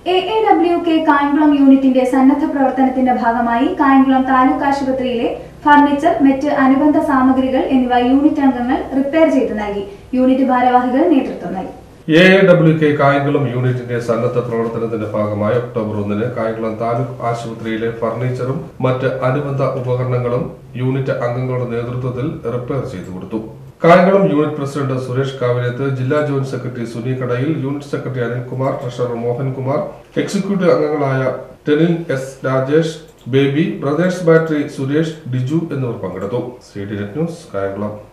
A A W K Kayamkulam യൂണിറ്റിന്റെ സന്നദ്ധ പ്രവർത്തനത്തിന്റെ ഭാഗമായി കായംകുളം താലൂക്ക് ആശുപത്രിയിലെ ഫർണിച്ചർ മറ്റ് അനുബന്ധ സാമഗ്രികൾ എന്നിവ യൂണിറ്റ് അംഗങ്ങൾ റിപ്പയർ ചെയ്ത് നൽകി യൂണിറ്റ് ഭാരവാഹികൾ നേതൃത്വം നൽകി A A W K Kayamkulam യൂണിറ്റിന്റെ സന്നദ്ധ പ്രവർത്തനത്തിന്റെ ഭാഗമായി ഒക്ടോബർ ഒന്നിന് കായംകുളം താലൂക്ക് ആശുപത്രിയിലെ ഫർണിച്ചറും മറ്റ് അനുബന്ധ ഉപകരണങ്ങളും യൂണിറ്റ് അംഗങ്ങളുടെ നേതൃത്വത്തിൽ റിപ്പയർ ചെയ്തു കൊടുത്തു കായംകുളം യൂണിറ്റ് പ്രസിഡന്റ് സുരേഷ് കാവിലത്ത് ജില്ലാ ജോയിന്റ് സെക്രട്ടറി സുനി കടയിൽ unit secretary Anilkumar treasurer Mohankumar executive അംഗങ്ങളായ Tenil S Rajesh Baby Brothers Battery Suresh Diju എന്നിവർ പങ്കെടുത്തു C D net news Kayamkulam